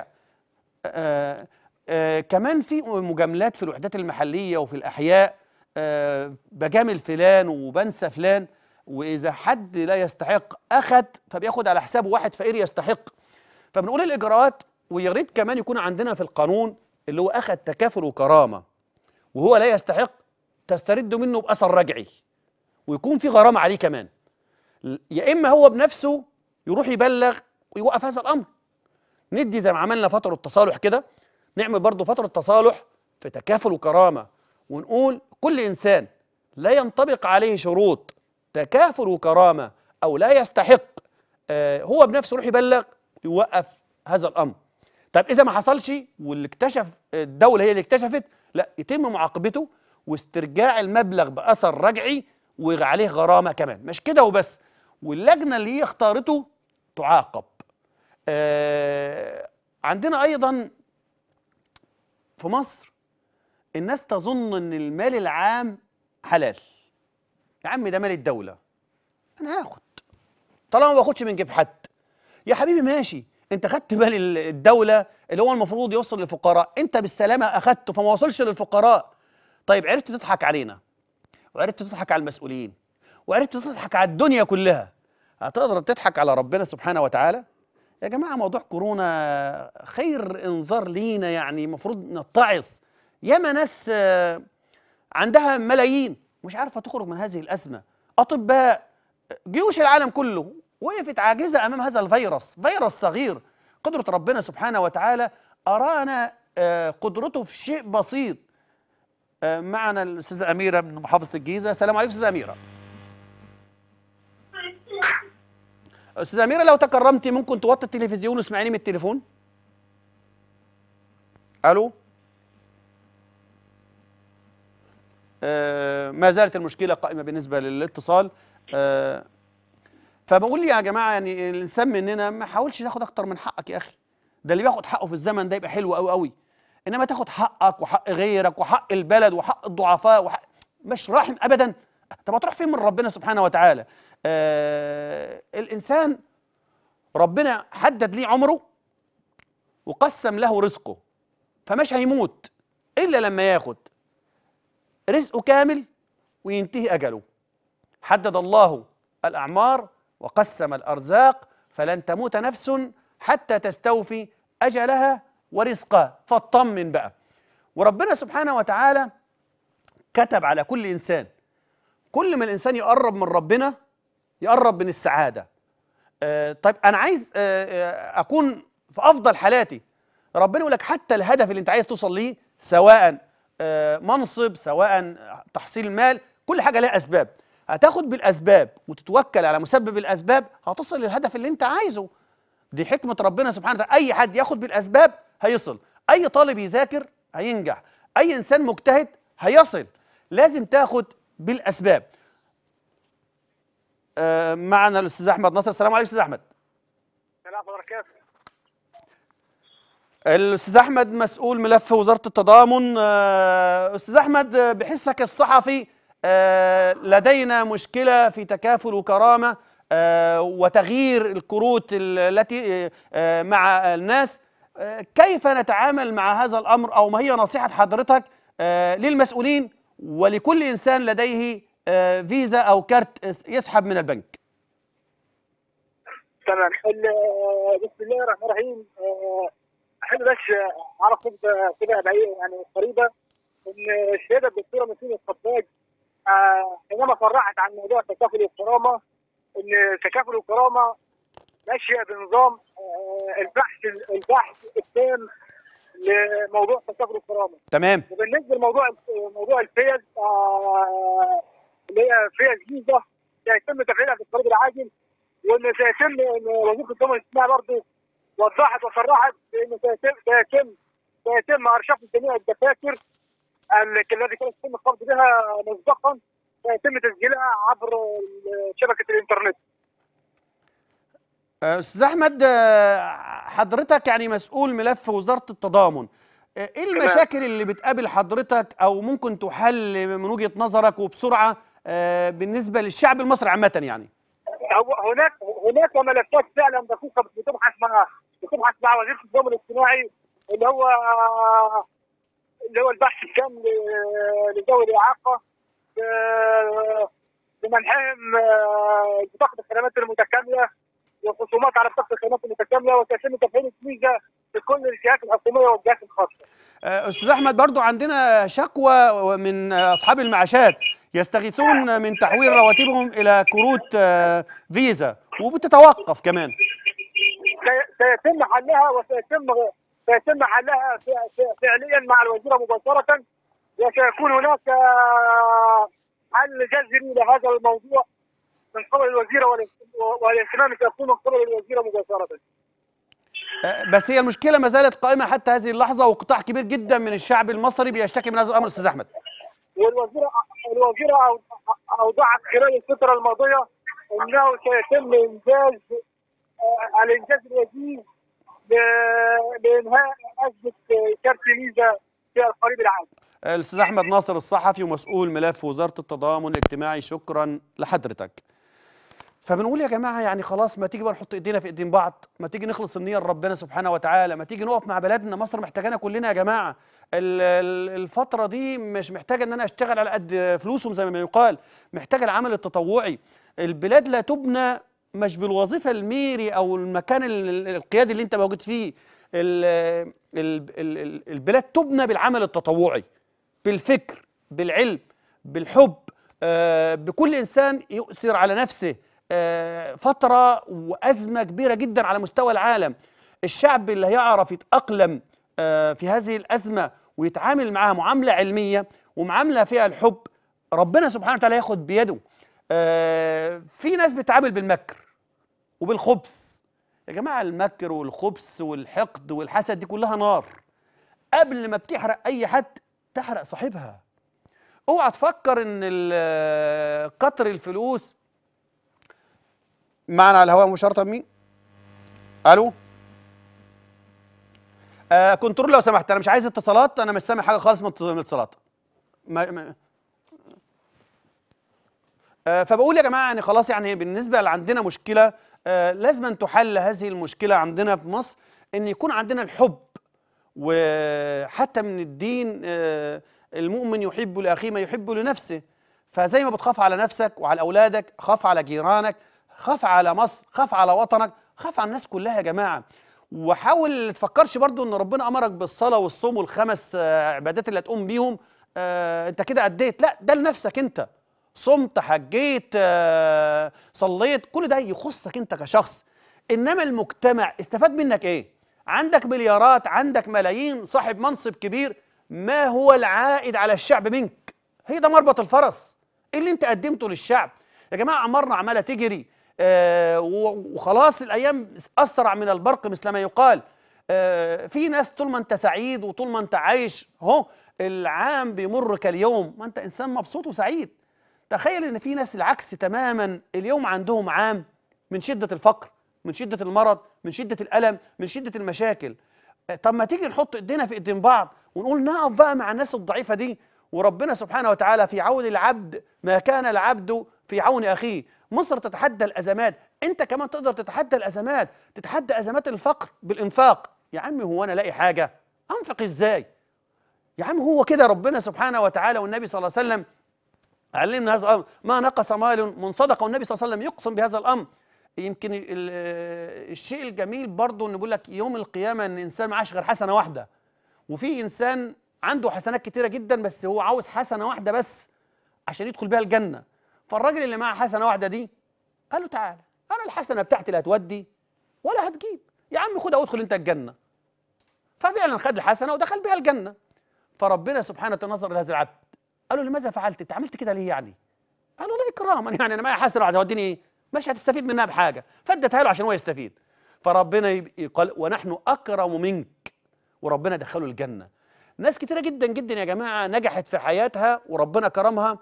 آه آه كمان في مجاملات في الوحدات المحليه وفي الاحياء آه بجامل فلان وبنسى فلان واذا حد لا يستحق اخد فبياخد على حساب واحد فقير يستحق فبنقول الاجراءات ويا ريت كمان يكون عندنا في القانون اللي هو اخد تكافل وكرامه وهو لا يستحق تسترد منه باثر رجعي ويكون في غرامه عليه كمان يا اما هو بنفسه يروح يبلغ ويوقف هذا الامر ندي زي ما عملنا فتره تصالح كده نعمل برضه فتره تصالح في تكافل وكرامه ونقول كل انسان لا ينطبق عليه شروط تكافل وكرامه او لا يستحق آه هو بنفسه يروح يبلغ يوقف هذا الامر طب اذا ما حصلش واللي اكتشف الدوله هي اللي اكتشفت لا يتم معاقبته واسترجاع المبلغ باثر رجعي وعليه غرامه كمان مش كده وبس واللجنه اللي هي اختارته تعاقب آه عندنا ايضا في مصر الناس تظن ان المال العام حلال يا عم ده مال الدوله انا هاخد طالما ما باخدش من جيب حد يا حبيبي ماشي انت خدت مال ال- الدوله اللي هو المفروض يوصل للفقراء انت بالسلامه اخدته فما وصلش للفقراء طيب عرفت تضحك علينا وعرفت تضحك على المسؤولين وعرفت تضحك على الدنيا كلها هتقدر تضحك على ربنا سبحانه وتعالى يا جماعه موضوع كورونا خير انذار لينا يعني المفروض نتعظ ياما ناس آه، عندها ملايين مش عارفه تخرج من هذه الازمه اطباء جيوش العالم كله وقفت عاجزه امام هذا الفيروس فيروس صغير قدره ربنا سبحانه وتعالى ارانا آه، قدرته في شيء بسيط آه، معنا الاستاذه اميره من محافظه الجيزه السلام عليكم استاذه اميره استاذه اميره لو تكرمتي ممكن توطي التلفزيون واسمعيني من التليفون الو آه ما زالت المشكله قائمه بالنسبه للاتصال آه فبقول يا جماعه يعني الانسان مننا ما حاولش تاخد اكتر من حقك يا اخي ده اللي بياخد حقه في الزمن ده يبقى حلو قوي قوي انما تاخد حقك وحق غيرك وحق البلد وحق الضعفاء وحق مش راحم ابدا طب هتروح فين من ربنا سبحانه وتعالى آه الانسان ربنا حدد ليه عمره وقسم له رزقه فمش هيموت الا لما ياخد رزقه كامل وينتهي اجله حدد الله الاعمار وقسم الارزاق فلن تموت نفس حتى تستوفي اجلها ورزقها فاطمن بقى وربنا سبحانه وتعالى كتب على كل انسان كل ما الانسان يقرب من ربنا يقرب من السعاده آه طيب انا عايز آه آه اكون في افضل حالاتي ربنا يقول لك حتى الهدف اللي انت عايز توصل ليه سواء آه منصب سواء تحصيل مال كل حاجه لها اسباب هتاخد بالاسباب وتتوكل على مسبب الاسباب هتصل للهدف اللي انت عايزه دي حكمه ربنا سبحانه وتعالى اي حد ياخد بالاسباب هيصل اي طالب يذاكر هينجح اي انسان مجتهد هيصل لازم تاخد بالاسباب آه معنا الاستاذ احمد نصر السلام عليكم استاذ احمد السلام وبركاته الاستاذ احمد مسؤول ملف وزاره التضامن آه، استاذ احمد آه، بحسك الصحفي آه، لدينا مشكله في تكافل وكرامه آه، وتغيير الكروت ال- التي آه، مع الناس آه، كيف نتعامل مع هذا الامر او ما هي نصيحه حضرتك آه، للمسؤولين ولكل انسان لديه آه، فيزا او كارت يسحب من البنك تمام ال- بسم الله الرحمن الرحيم آه، احب بس اعرف كده كده بعيد يعني قريبه ان السيده الدكتوره مسيم الخفاج آه، حينما صرحت عن موضوع التكافل والكرامه ان التكافل والكرامه ماشيه بنظام آه، البحث البحث التام لموضوع التكافل والكرامه تمام وبالنسبه لموضوع موضوع الفيز آه، اللي هي فيز جيزه سيتم تفعيلها في الطريق العاجل وان سيتم ان وظيفه الضمان الاجتماعي برضه وضحت وصرحت بان سيتم سيتم سيتم ارشفه جميع الدفاتر ال- التي كانت يتم القبض بها مسبقا سيتم تسجيلها عبر شبكه الانترنت. آه، استاذ احمد آه، حضرتك يعني مسؤول ملف وزاره التضامن آه، ايه المشاكل اللي بتقابل حضرتك او ممكن تحل من وجهه نظرك وبسرعه آه، بالنسبه للشعب المصري عامه يعني هو- هناك هناك ملفات فعلا دقيقه بتبحث مع بتبحث مع وزير التضامن الاجتماعي اللي هو اللي هو البحث التام ل- لذوي الاعاقه ب- بمنحهم آه، بطاقه الخدمات المتكامله والخصومات على بطاقه الخدمات المتكامله وسيتم تفعيل الميزه في كل الجهات الحكوميه والجهات الخاصه. آه، استاذ احمد برضو عندنا شكوى من آه، اصحاب المعاشات يستغيثون من تحويل رواتبهم الى كروت آه، فيزا وبتتوقف كمان سي- سيتم حلها وسيتم سيتم حلها ف- ف- فعليا مع الوزيره مباشره وسيكون هناك آه، حل جذري لهذا الموضوع من قبل الوزيره والاهت- والاهتمام سيكون من قبل الوزيره مباشره. آه، بس هي المشكله ما زالت قائمه حتى هذه اللحظه وقطاع كبير جدا من الشعب المصري بيشتكي من هذا الامر استاذ احمد والوزيره الوزيره أو- اوضحت خلال الفتره الماضيه انه سيتم انجاز آه، الانجاز الوجيز ل- لانهاء ازمه كارت ميزه في القريب العاجل الاستاذ احمد ناصر الصحفي ومسؤول ملف وزاره التضامن الاجتماعي شكرا لحضرتك فبنقول يا جماعه يعني خلاص ما تيجي بقى نحط ايدينا في ايدين بعض ما تيجي نخلص النيه لربنا سبحانه وتعالى ما تيجي نقف مع بلدنا مصر محتاجانا كلنا يا جماعه ال- ال- الفتره دي مش محتاجه ان انا اشتغل على قد فلوسهم زي ما يقال محتاجه العمل التطوعي البلاد لا تبنى مش بالوظيفه الميري او المكان ال- ال- القيادي اللي انت موجود فيه ال- ال- ال- ال- البلاد تبنى بالعمل التطوعي بالفكر بالعلم بالحب آه، بكل انسان يؤثر على نفسه آه، فتره وازمه كبيره جدا على مستوى العالم الشعب اللي هيعرف يتاقلم آه، في هذه الازمه ويتعامل معاها معامله علميه ومعامله فيها الحب ربنا سبحانه وتعالى ياخد بيده آه، في ناس بتتعامل بالمكر وبالخبث يا جماعه المكر والخبث والحقد والحسد دي كلها نار قبل ما بتحرق اي حد تحرق صاحبها اوعى تفكر ان ال- قطر الفلوس معنا على الهواء مباشره مين الو آه كنترول لو سمحت انا مش عايز اتصالات انا مش سامع حاجه خالص من من الاتصالات ما ما آه فبقول يا جماعه يعني خلاص يعني بالنسبه اللي عندنا مشكله آه لازم أن تحل هذه المشكله عندنا في مصر ان يكون عندنا الحب وحتى من الدين آه، المؤمن يحب لاخيه ما يحب لنفسه فزي ما بتخاف على نفسك وعلى اولادك خاف على جيرانك خاف على مصر خاف على وطنك خاف على الناس كلها يا جماعه وحاول تفكرش برضو ان ربنا امرك بالصلاه والصوم والخمس آه، عبادات اللي هتقوم بيهم آه، انت كده اديت لا ده لنفسك انت صمت حجيت آه، صليت كل ده يخصك انت كشخص انما المجتمع استفاد منك ايه عندك مليارات عندك ملايين صاحب منصب كبير ما هو العائد على الشعب منك هي ده مربط الفرس ايه اللي انت قدمته للشعب يا جماعه عمرنا عماله تجري آه و- وخلاص الايام اسرع من البرق مثل ما يقال آه في ناس طول ما انت سعيد وطول ما انت عايش اهو العام بيمر كاليوم ما انت انسان مبسوط وسعيد تخيل ان في ناس العكس تماما اليوم عندهم عام من شده الفقر من شده المرض من شده الالم من شده المشاكل آه، طب ما تيجي نحط ايدينا في ايدين بعض ونقول نقف بقى مع الناس الضعيفه دي وربنا سبحانه وتعالى في عون العبد ما كان العبد في عون اخيه مصر تتحدى الازمات انت كمان تقدر تتحدى الازمات تتحدى ازمات الفقر بالانفاق يا عم هو انا الاقي حاجه انفق ازاي يا عم هو كده ربنا سبحانه وتعالى والنبي صلى الله عليه وسلم علمنا هذا الامر ما نقص مال من صدقه والنبي صلى الله عليه وسلم يقسم بهذا الامر يمكن ال- ال- الشيء الجميل برضه ان بيقول لك يوم القيامه ان الانسان معاش غير حسنه واحده وفي انسان عنده حسنات كتيره جدا بس هو عاوز حسنه واحده بس عشان يدخل بيها الجنه فالراجل اللي معاه حسنه واحده دي قال له تعالى انا الحسنه بتاعتي لا هتودي ولا هتجيب يا عم خدها وادخل انت الجنه ففعلا خد الحسنه ودخل بها الجنه فربنا سبحانه وتعالى نظر لهذا العبد قال له لماذا فعلت انت عملت كده ليه يعني قال له لا اكراما يعني انا معايا حسنه هتوديني ايه مش هتستفيد منها بحاجه فادتها له عشان هو يستفيد فربنا يب- قال ونحن اكرم منك وربنا دخله الجنه ناس كتيره جدا جدا يا جماعه نجحت في حياتها وربنا كرمها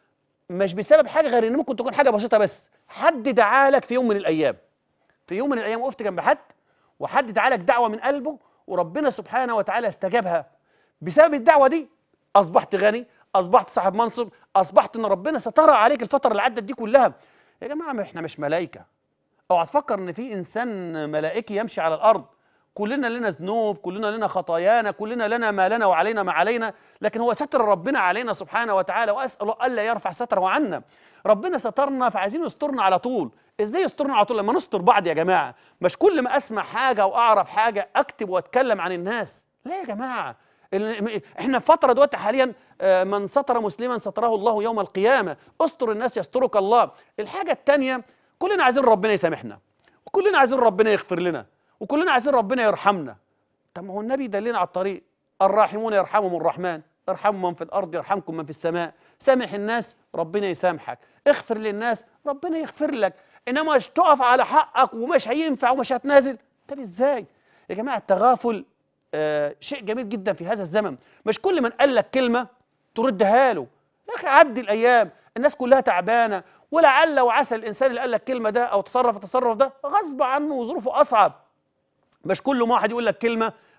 مش بسبب حاجه غير ان ممكن تكون حاجه بسيطه بس حد دعالك في يوم من الايام في يوم من الايام وقفت جنب حد وحد دعالك دعوه من قلبه وربنا سبحانه وتعالى استجابها بسبب الدعوه دي اصبحت غني اصبحت صاحب منصب اصبحت ان ربنا سترى عليك الفتره اللي عدت دي كلها يا جماعه ما احنا مش ملائكه اوعى تفكر ان في انسان ملائكي يمشي على الارض كلنا لنا ذنوب كلنا لنا خطايانا كلنا لنا ما لنا وعلينا ما علينا لكن هو ستر ربنا علينا سبحانه وتعالى واسال الا يرفع ستره عنا ربنا سترنا فعايزين يسترنا على طول ازاي يسترنا على طول لما نستر بعض يا جماعه مش كل ما اسمع حاجه واعرف حاجه اكتب واتكلم عن الناس لا يا جماعه ال- احنا في فتره دلوقتي حاليا آه، من ستر مسلما ستره الله يوم القيامه استر الناس يسترك الله الحاجه الثانيه كلنا عايزين ربنا يسامحنا وكلنا عايزين ربنا يغفر لنا وكلنا عايزين ربنا يرحمنا طب ما هو النبي دلنا على الطريق الراحمون يرحمهم الرحمن ارحموا من في الارض يرحمكم من في السماء سامح الناس ربنا يسامحك اغفر للناس ربنا يغفر لك انما مش تقف على حقك ومش هينفع ومش هتنازل طب ازاي يا جماعه التغافل آه شيء جميل جدا في هذا الزمن مش كل من قال لك كلمه تردها له يا اخي عدي الايام الناس كلها تعبانه ولعل وعسى الانسان اللي قال لك كلمه ده او تصرف التصرف ده غصب عنه وظروفه اصعب مش كل ما واحد يقول لك كلمه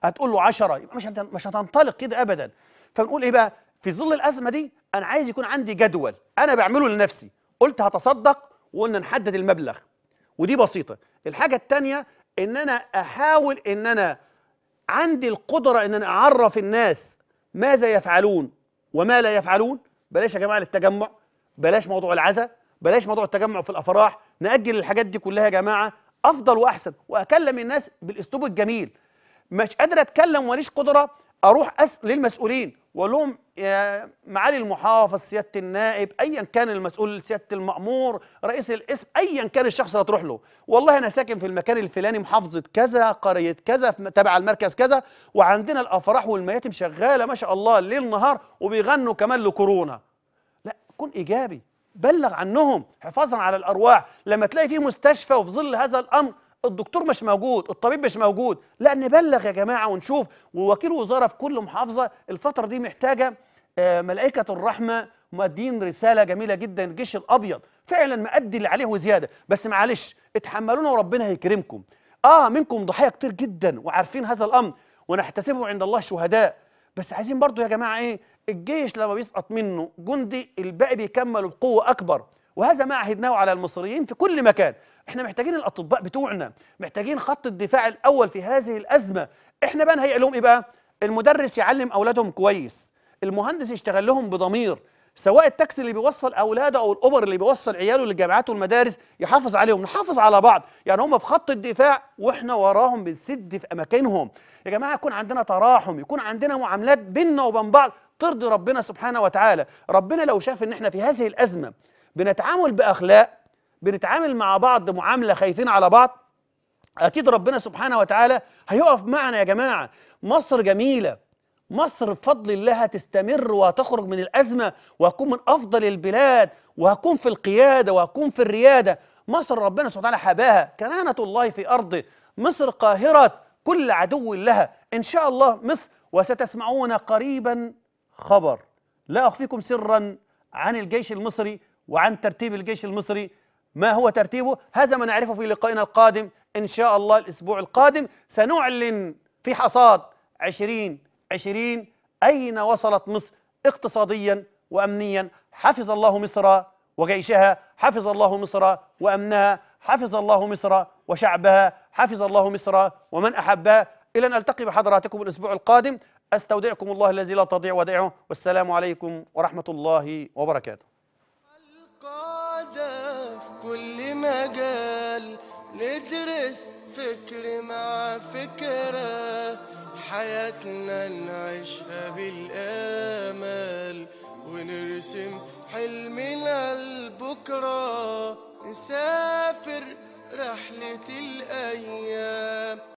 هتقول له 10 يبقى مش هت- مش هتنطلق كده ابدا فنقول ايه بقى في ظل الازمه دي انا عايز يكون عندي جدول انا بعمله لنفسي قلت هتصدق وقلنا نحدد المبلغ ودي بسيطه الحاجه الثانيه ان انا احاول ان انا عندي القدره ان انا اعرف الناس ماذا يفعلون وما لا يفعلون بلاش يا جماعه التجمع بلاش موضوع العزاء بلاش موضوع التجمع في الافراح ناجل الحاجات دي كلها يا جماعه افضل واحسن واكلم الناس بالاسلوب الجميل مش قادر اتكلم وماليش قدره اروح اسال للمسؤولين واقول لهم يا معالي المحافظ سياده النائب ايا كان المسؤول سياده المامور رئيس القسم ايا كان الشخص اللي هتروح له والله انا ساكن في المكان الفلاني محافظه كذا قريه كذا في- تبع المركز كذا وعندنا الافراح والمياتم شغاله ما شاء الله ليل نهار وبيغنوا كمان لكورونا لا كن ايجابي بلغ عنهم حفاظا على الارواح لما تلاقي في مستشفى وفي ظل هذا الامر الدكتور مش موجود الطبيب مش موجود لا نبلغ يا جماعه ونشوف ووكيل وزاره في كل محافظه الفتره دي محتاجه آه، ملائكه الرحمه مؤدين رساله جميله جدا الجيش الابيض فعلا مأدي اللي عليه وزياده بس معلش اتحملونا وربنا هيكرمكم اه منكم ضحايا كتير جدا وعارفين هذا الامر ونحتسبه عند الله شهداء بس عايزين برضو يا جماعه ايه الجيش لما بيسقط منه جندي الباقي بيكملوا بقوه اكبر وهذا ما عهدناه على المصريين في كل مكان احنا محتاجين الاطباء بتوعنا محتاجين خط الدفاع الاول في هذه الازمه احنا بقى نهيئ لهم ايه بقى المدرس يعلم اولادهم كويس المهندس يشتغل لهم بضمير سواء التاكسي اللي بيوصل اولاده او الاوبر اللي بيوصل عياله للجامعات والمدارس يحافظ عليهم نحافظ على بعض يعني هم في خط الدفاع واحنا وراهم بنسد في اماكنهم يا جماعه يكون عندنا تراحم يكون عندنا معاملات بيننا وبين بعض ترضي ربنا سبحانه وتعالى ربنا لو شاف ان احنا في هذه الازمه بنتعامل باخلاق بنتعامل مع بعض معامله خايفين على بعض اكيد ربنا سبحانه وتعالى هيقف معنا يا جماعه مصر جميله مصر بفضل الله هتستمر وهتخرج من الازمه وهتكون من افضل البلاد وهكون في القياده وهكون في الرياده مصر ربنا سبحانه وتعالى حباها كنانه الله في ارضه مصر قاهره كل عدو لها ان شاء الله مصر وستسمعون قريبا خبر لا اخفيكم سرا عن الجيش المصري وعن ترتيب الجيش المصري ما هو ترتيبه هذا ما نعرفه في لقائنا القادم إن شاء الله الأسبوع القادم سنعلن في حصاد 2020 أين وصلت مصر اقتصاديا وأمنيا حفظ الله مصر وجيشها حفظ الله مصر وأمنها حفظ الله مصر وشعبها حفظ الله مصر ومن أحبها إلى أن ألتقي بحضراتكم الأسبوع القادم أستودعكم الله الذي لا تضيع ودائعه والسلام عليكم ورحمة الله وبركاته القادة في كل مجال ندرس فكر مع فكرة حياتنا نعيشها بالله